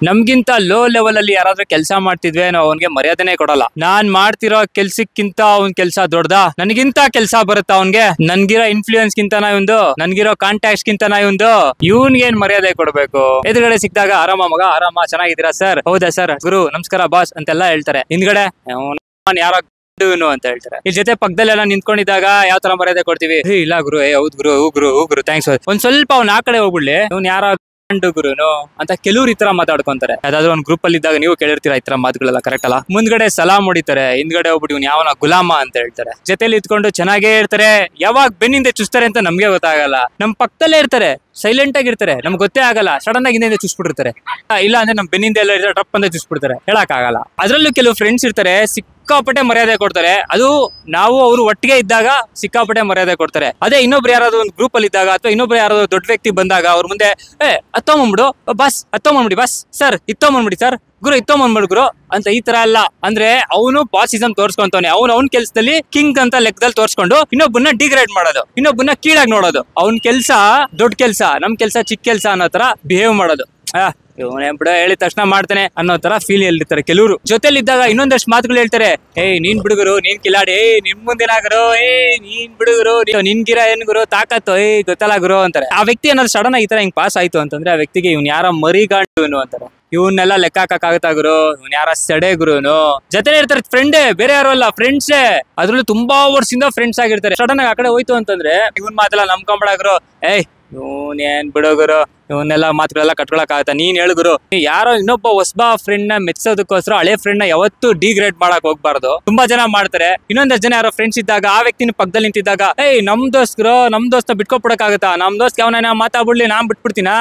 ನಮ್ಗಿಂತ low level ಅಲ್ಲಿ ಯಾರಾದ್ರೂ ಕೆಲಸ ಮಾಡ್ತಿದ್ವಿ ನಾವು ಅವನ್ಗೆ ಮರ್ಯಾದೆನೆ ಕೊಡಲ್ಲ ನಾನ್ ಮಾಡ್ತಿರೋ ಕೆಲ್ಸಕ್ಕಿಂತ ಅವ್ನ್ ಕೆಲ್ಸ ದೊಡ್ಡದ ನನಗಿಂತ ಕೆಲ್ಸ ಬರುತ್ತಾ ಅವ್ನ್ಗೆ ನನ್ಗಿರೋ ಇನ್ಫ್ಲೂಯೆನ್ಸ್ ಗಿಂತನ ಇವಂದು ನನ್ಗಿರೋ ಕಾಂಟ್ಯಾಕ್ಟ್ಸ್ ಗಿಂತನ ಇವಂದು ಇವನ್ಗೆ ಏನ್ ಮರ್ಯಾದೆ ಕೊಡ್ಬೇಕು ಎದುರುಗಡೆ ಸಿಕ್ಕಿದಾಗ ಆರಾಮ ಮಗ ಆರಾಮ ಚೆನ್ನಾಗಿದ್ದೀರಾ ಸರ್ ಹೌದಾ ಸರ್ ಗುರು ನಮಸ್ಕಾರ ಬಾಸ್ ಅಂತೆಲ್ಲ ಹೇಳ್ತಾರೆ ಹಿಂದ್ಗಡೆ ಅವ್ನ್ ಯಾರೋ ಇವನು ಅಂತ ಹೇಳ್ತಾರೆ ಈ ಜೊತೆ ಪಕ್ಕದಲ್ಲೆಲ್ಲ ನಿಂತ್ಕೊಂಡಿದ್ದಾಗ ಯಾವ ತರ ಮರ್ಯಾದೆ ಕೊಡ್ತೀವಿ ಹೇ ಇಲ್ಲ ಗುರು ಏ ಹೌದ್ ಗುರು ಹೂ ಗುರು ಹೂ ಗುರು ಥ್ಯಾಂಕ್ಸ್ ಒಂದ್ ಸ್ವಲ್ಪ ಅವ್ನ ಆ ಕಡೆ ಹೋಗ್ಬಿಡ್ಲಿ ಅವ್ನ್ ಯಾರೋ ಗಂಡು ಗುರುನು ಅಂತ ಕೆಲವ್ರು ಈ ತರ ಮಾತಾಡ್ಕೊಂತಾರೆ ಯಾವ್ದಾದ್ರು ಒಂದ್ ಗ್ರೂಪ್ ಅಲ್ಲಿ ಇದ್ದಾಗ ನೀವು ಕೇಳಿರ್ತೀರಾ ಈ ತರ ಮಾತುಗಳೆಲ್ಲ ಕರೆಕ್ಟ್ ಅಲ್ಲ ಮುಂದ್ಗಡೆ ಸಲಾಮ್ ಹೊಡಿತಾರೆ ಹಿಂದ್ಗಡೆ ಹೋಗ್ಬಿಟ್ಟು ಇವ್ನು ಯಾವನ ಗುಲಾಮ ಅಂತ ಹೇಳ್ತಾರೆ ಜೊತೆಲಿ ಇದ್ಕೊಂಡು ಚೆನ್ನಾಗೇ ಇರ್ತಾರೆ ಯಾವಾಗ ಬೆನ್ನಿಂದ ಚುಸ್ತಾರೆ ಅಂತ ನಮ್ಗೆ ಗೊತ್ತಾಗಲ್ಲ ನಮ್ ಪಕ್ಕದಲ್ಲೇ ಇರ್ತಾರೆ ಸೈಲೆಂಟ್ ಆಗಿರ್ತಾರೆ ನಮ್ಗೆ ಗೊತ್ತೇ ಆಗಲ್ಲ ಸಡನ್ ಆಗಿ ಹಿಂದೆ ಚುಸ್ಬಿಟ್ಟಿರ್ತಾರೆ ಆ, ಇಲ್ಲ ಅಂದ್ರೆ ನಮ್ ಬೆನ್ನಿಂದ ಎಲ್ಲ ಇರ್ತಾರೆ ಟ್ರಪ್ ಅಂತ ಚುಸ್ಬಿಡ್ತಾರೆ ಹೇಳಕ್ ಆಗಲ್ಲ ಅದ್ರಲ್ಲೂ ಕೆಲವು ಫ್ರೆಂಡ್ಸ್ ಇರ್ತಾರೆ ಸಿಕ್ಕಾಪಟ್ಟೆ ಮರ್ಯಾದೆ ಕೊಡ್ತಾರೆ ಅದು ನಾವು ಅವರು ಒಟ್ಟಿಗೆ ಇದ್ದಾಗ ಸಿಕ್ಕಾಪಟ್ಟೆ ಮರ್ಯಾದೆ ಕೊಡ್ತಾರೆ ಅದೇ ಇನ್ನೊಬ್ರು ಯಾರಾದ್ರು ಒಂದು ಗ್ರೂಪ್ ಅಲ್ಲಿ ಇದ್ದಾಗ ಅಥವಾ ಇನ್ನೊಬ್ರು ಯಾರಾದ್ರು ದೊಡ್ಡ ವ್ಯಕ್ತಿ ಬಂದಾಗ ಅವ್ರ ಮುಂದೆ ಏ ಹತ್ತೊಂಬಂದ್ಬಿಡು ಬಸ್ ಹತ್ತೊಂಬಂದ್ಬಿಡಿ ಬಸ್ ಸರ್ ಇತ್ತೊಂಬಂದ್ಬಿಡಿ ಸರ್ ಗುರು ಇತ್ತೊಂಬಂದ್ಬಿಡು ಗುರು ಅಂತ ಈ ತರ ಅಲ್ಲ ಅಂದ್ರೆ ಅವನು ಬಾಸಿಸಮ್ ತೋರ್ಸ್ಕೊಂತಾನೆ ಅವ್ನು ಅವ್ನ ಕೆಲ್ಸದಲ್ಲಿ ಕಿಂಗ್ ಅಂತ ಲೆಕ್ಕದಲ್ಲಿ ತೋರ್ಸ್ಕೊಂಡು ಇನ್ನೊಬ್ಬನ್ನ ಡಿಗ್ರೇಡ್ ಮಾಡೋದು ಇನ್ನೊಬ್ಬನ್ನ ಕೀಳಾಗಿ ನೋಡೋದು ಅವ್ನ ಕೆಲ್ಸ ದೊಡ್ಡ ಕೆಲ್ಸ ನಮ್ ಕೆಲ್ಸ ಚಿಕ್ಕ ಕೆಲ್ಸ ಅನ್ನೋ ತರ ಬಿಹೇವ್ ಮಾಡೋದು ಆ ಇವನೇ ಬಿಡ ಹೇಳಿದ ತಕ್ಷಣ ಮಾಡ್ತಾನೆ ಅನ್ನೋ ತರ ಫೀಲ್ ಇರ್ತಾರೆ ಕೆಲವರು ಜೊತೆಲಿ ಇದ್ದಾಗ ಇನ್ನೊಂದಷ್ಟು ಮಾತುಗಳು ಹೇಳ್ತಾರೆ ಏಯ್ ನೀನ್ ಬಿಡುಗರು ನೀನ್ ಕಿಲಾಡಿ ಏಯ್ ನಿಮ್ ಮುಂದಿನಾಗರು ಏಯ್ ನೀನ್ ಬಿಡುಗರು ನಿನ್ಗಿರ ಏನ್ ಗುರು ತಾಕತ್ತು ಏಯ್ ಗೊತ್ತಲ್ಲ ಗುರು ಅಂತಾರೆ ಆ ವ್ಯಕ್ತಿ ಏನಾದ್ರು ಸಡನ್ ಈ ತರ ಹಿಂಗ್ ಪಾಸ್ ಆಯ್ತು ಅಂತಂದ್ರೆ ಆ ವ್ಯಕ್ತಿಗೆ ಇವ್ನ್ ಯಾರ ಮರಿಗಾಂಡು ಇವನು ಅಂತಾರೆ ಇವನ್ನೆಲ್ಲ ಲೆಕ್ಕ ಹಾಕಕ್ಕಾಗತ್ತಾ ಗುರು ಇವ್ನ್ ಯಾರ ಸೆಡೆ ಗುರುನು ಜೊತೆಲಿ ಇರ್ತಾರೆ ಫ್ರೆಂಡೇ ಬೇರೆ ಯಾರು ಅಲ್ಲ ಫ್ರೆಂಡ್ಸೇ ಅದ್ರಲ್ಲೂ ತುಂಬಾ ವರ್ಷದಿಂದ ಫ್ರೆಂಡ್ಸ್ ಆಗಿರ್ತಾರೆ ಸಡನ್ ಆಗಿ ಆ ಕಡೆ ಹೋಯ್ತು ಅಂತಂದ್ರೆ ಇವನ್ ಮಾತೆಲ್ಲ ನಂಬ್ಕೊಂಬಿಡಾಗ್ರು ಏಯ್ ಇವನ್ ಏನ್ ಬಿಡೋಗುರು ಇವನ್ನೆಲ್ಲ ಮಾತುಗಳೆಲ್ಲ ಕಟ್ಕೊಳಕ್ ಆಗತ್ತ ನೀನ್ ಹೇಳುಗುರು ಯಾರೋ ಇನ್ನೊಬ್ಬ ಹೊಸಬ ಫ್ರೆಂಡ್ ನ ಮೆಚ್ಚೋದಕ್ಕೋಸ್ಕರ ಹಳೆ ಫ್ರೆಂಡ್ ನ ಯಾವತ್ತೂ ಡಿಗ್ರೇಡ್ ಮಾಡಕ್ ಹೋಗ್ಬಾರ್ದು ತುಂಬಾ ಜನ ಮಾಡ್ತಾರೆ ಇನ್ನೊಂದಷ್ಟು ಜನ ಯಾರೋ ಫ್ರೆಂಡ್ಸ್ ಇದ್ದಾಗ ಆ ವ್ಯಕ್ತಿನ ಪಕ್ಕದಲ್ಲಿ ನಿಂತಿದ್ದಾಗ ಏಯ್ ನಮ್ ದೋಸ್ತ್ರು ನಮ್ ದೋಸ್ತ ಬಿಟ್ಕೊಬಿಡಕ್ಕಾಗತ್ತಾ ನಮ್ ದೋಸ್ತ್ ಯಾವನ ಮಾತಾಡ್ಬಿಡ್ಲಿ ನಾನ್ ಬಿಟ್ಬಿಡ್ತೀನಾ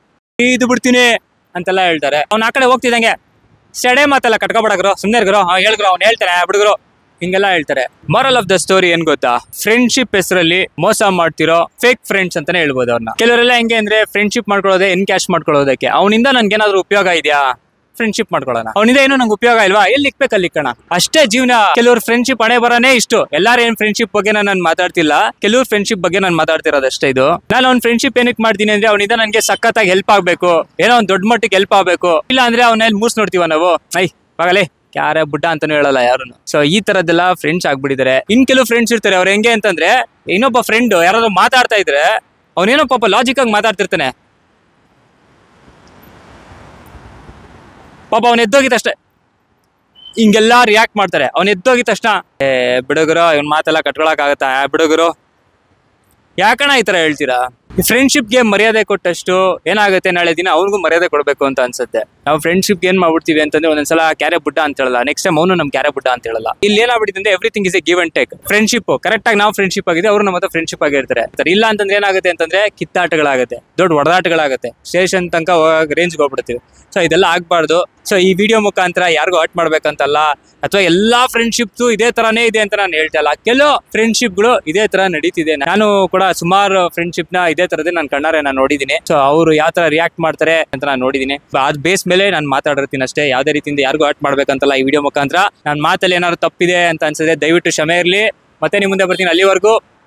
ಇದು ಬಿಡ್ತೀನಿ ಅಂತೆಲ್ಲ ಹೇಳ್ತಾರೆ ಅವ್ನ ಆ ಕಡೆ ಹೋಗ್ತಿದಂಗೆ ಸೆಡೆ ಮಾತೆಲ್ಲ ಕಟ್ಕೊಬಿಡಗ್ರು ಸುಮ್ನೆ ಇರ್ಗ್ರು ಹಾ ಹೇಳ್ಗ್ರು ಅವ್ನು ಹೇಳ್ತಾರೆ ಬಿಡುಗರು ಹಿಂಗೆಲ್ಲ ಹೇಳ್ತಾರೆ ಮಾರಲ್ ಆಫ್ ದ ಸ್ಟೋರಿ ಏನ್ ಗೊತ್ತಾ ಫ್ರೆಂಡ್ಶಿಪ್ ಹೆಸರಲ್ಲಿ ಮೋಸ ಮಾಡ್ತಿರೋ ಫೇಕ್ ಫ್ರೆಂಡ್ಸ್ ಅಂತಾನೆ ಹೇಳ್ಬೋದು ಅವ್ರನ್ನ ಕೆಲವರೆಲ್ಲ ಹೆಂಗೆ ಅಂದ್ರೆ ಫ್ರೆಂಡ್ಶಿಪ್ ಮಾಡ್ಕೊಳ್ಳೋದೆ ಎನ್ ಕ್ಯಾಶ್ ಮಾಡ್ಕೊಳ್ಳೋದಕ್ಕೆ ಅವನಿಂದ ನನ್ಗೆ ಏನಾದ್ರು ಉಪಯೋಗ ಇದೆಯಾ ಫ್ರೆಂಡ್ಶಿಪ್ ಮಾಡ್ಕೊಳ್ಳೋಣ ಅವನಿಂದ ಏನು ನಂಗೆ ಉಪಯೋಗ ಇಲ್ವಾ ಎಲ್ಲಿ ಇಕ್ಬೇಕು ಅಲ್ಲಿ ಇಕ್ಕಣ ಅಷ್ಟೇ ಜೀವನ ಕೆಲವ್ರು ಫ್ರೆಂಡ್ಶಿಪ್ ಹಣೆ ಬರನೇ ಇಷ್ಟು ಎಲ್ಲಾರು ಏನ್ ಫ್ರೆಂಡ್ಶಿಪ್ ಬಗ್ಗೆ ನಾನು ಮಾತಾಡ್ತಿಲ್ಲ ಕೆಲವ್ರು ಫ್ರೆಂಡ್ಶಿಪ್ ಬಗ್ಗೆ ನಾನು ಮಾತಾಡ್ತಿರೋದು ಅಷ್ಟೇ ಇದು ನಾನು ಅವ್ನ ಫ್ರೆಂಡ್ಶಿಪ್ ಏನಕ್ಕೆ ಮಾಡ್ತೀನಿ ಅಂದ್ರೆ ಅವನಿಂದ ನನಗೆ ಸಖತ್ತಾಗಿ ಹೆಲ್ಪ್ ಆಗ್ಬೇಕು ಏನೋ ಒಂದು ದೊಡ್ಡ ಮಟ್ಟಿಗೆ ಹೆಲ್ಪ್ ಆಗ್ಬೇಕು ಇಲ್ಲ ಅಂದ್ರೆ ಅವನಲ್ಲಿ ಮೂಸ್ ನೋಡ್ತೀವ ನಾವು ಐ ಬಾಗಲೇ ಯಾರೇ ಬುಡ್ಡ ಅಂತಾನು ಹೇಳಲ್ಲ ಯಾರುನು ಸೊ ಈ ತರದ್ದೆಲ್ಲ ಫ್ರೆಂಡ್ಸ್ ಆಗ್ಬಿಟ್ಟಿದ್ದಾರೆ ಇನ್ ಕೆಲವು ಫ್ರೆಂಡ್ಸ್ ಇರ್ತಾರೆ ಅವ್ರು ಹೆಂಗೆ ಅಂತಂದ್ರೆ ಇನ್ನೊಬ್ಬ ಫ್ರೆಂಡ್ ಯಾರಾದ್ರೂ ಮಾತಾಡ್ತಾ ಇದ್ರೆ ಅವನೇನೋ ಪಾಪ ಲಾಜಿಕ್ ಆಗಿ ಮಾತಾಡ್ತಿರ್ತಾನೆ ಪಾಪ ಅವ್ನು ಎದ್ದೋಗಿದ ತಕ್ಷಣ ಹಿಂಗೆಲ್ಲ ರಿಯಾಕ್ಟ್ ಮಾಡ್ತಾರೆ ಅವ್ನು ಎದ್ದೋಗಿದ ತಕ್ಷಣ ಏ ಬಿಡುಗರು ಇವ್ನ ಮಾತೆಲ್ಲ ಕಟ್ಕೊಳಕ್ ಆಗತ್ತಾ ಏ, ಬಿಡುಗರು ಯಾಕಣ ಈ ತರ ಹೇಳ್ತೀರಾ ಈ ಫ್ರೆಂಡ್ಶಿಪ್ಗೆ ಮರ್ಯಾದೆ ಕೊಟ್ಟಷ್ಟು ಏನಾಗುತ್ತೆ ನಾಳೆ ದಿನ ಅವ್ನಿಗೂ ಮರ್ಯಾದೆ ಕೊಡಬೇಕು ಅಂತ ಅನ್ಸುತ್ತೆ ನಾವು ಫ್ರೆಂಡ್ಶಿಪ್ ಏನ್ ಮಾಡ್ಬಿಡ್ತೀವಿ ಅಂತಂದ್ರೆ ಒಂದೊಂದ್ಸಲ ಕ್ಯಾರೆ ಬುಡ್ಡ ಅಂತ ಹೇಳಲ್ಲ ನೆಕ್ಸ್ಟ್ ಟೈಮ್ ಅವನು ನಮ್ ಕ್ಯಾರೆ ಬುಡ್ಡ ಅಂತ ಹೇಳಲ್ಲ ಇಲ್ಲಿ ಏನಾಗ್ಬಿಟ್ಟಿದೆ ಅಂದ್ರೆ everything is a give and take friendship correct ಆಗಿ ನಾವು ಫ್ರೆಂಡ್ಶಿಪ್ ಆಗಿದೆ ಅವರು ನಮ್ಮ ಹತ್ರ ಫ್ರೆಂಡ್ಶಿಪ್ ಆಗಿರ್ತಾರೆ ಇಲ್ಲ ಅಂತಂದ್ರೆ ಏನಾಗುತ್ತೆ ಅಂತಂದ್ರೆ ಕಿತ್ತಾಟಗಳಾಗುತ್ತೆ ದೊಡ್ಡ ಹೊಡೆದಾಟಗಳಾಗುತ್ತೆ ಸ್ಟೇಷನ್ ತನಕ ರೇಂಜ್ಗೆ ಹೋಗ್ಬಿಡ್ತೀವಿ ಸೊ ಇದೆಲ್ಲ ಆಗ್ಬಾರ್ದು ಸೊ ಈ ವಿಡಿಯೋ ಮುಖಾಂತರ ಯಾರಿಗೂ ಹರ್ಟ್ ಮಾಡ್ಬೇಕಂತಲ್ಲ ಅಥವಾ ಎಲ್ಲಾ ಫ್ರೆಂಡ್ಶಿಪ್ಸು ಇದೇ ತರಾನೇ ಇದೆ ಅಂತ ನಾನು ಹೇಳ್ತಾ ಇಲ್ಲ ಕೆಲವು ಫ್ರೆಂಡ್ಶಿಪ್ಗಳು ಇದೇ ತರ ನಡೀತಿದೆ ನಾನು ಕೂಡ ಸುಮಾರು ಫ್ರೆಂಡ್ಶಿಪ್ ನ ಇದೇ ತರದೇ ನಾನು ಕಣ್ಣಾರೆ ನಾನು ನೋಡಿದ್ದೀನಿ ಸೊ ಅವರು ಯಾವ ತರ ರಿಯಾಕ್ಟ್ ಮಾಡ್ತಾರೆ ಅಂತ ನಾನು ನೋಡಿದ್ದೀನಿ ಅದ್ ಬೇಸ್ ಮೇಲೆ ನಾನು ಮಾತಾಡಿರ್ತೀನಿ ಅಷ್ಟೇ ಯಾವ್ದೇ ರೀತಿಯಿಂದ ಯಾರಿಗೂ ಹರ್ಟ್ ಮಾಡ್ಬೇಕಂತಲ್ಲ ಈ ವಿಡಿಯೋ ಮುಖಾಂತರ ನನ್ನ ಮಾತಲ್ಲಿ ಏನಾದ್ರು ತಪ್ಪಿದೆ ಅಂತ ಅನ್ಸಿದೆ ದಯವಿಟ್ಟು ಕ್ಷಮೆ ಇರಲಿ ಮತ್ತೆ ನಿಮ್ಮ ಮುಂದೆ ಬರ್ತೀನಿ ಅಲ್ಲಿವರೆಗೂ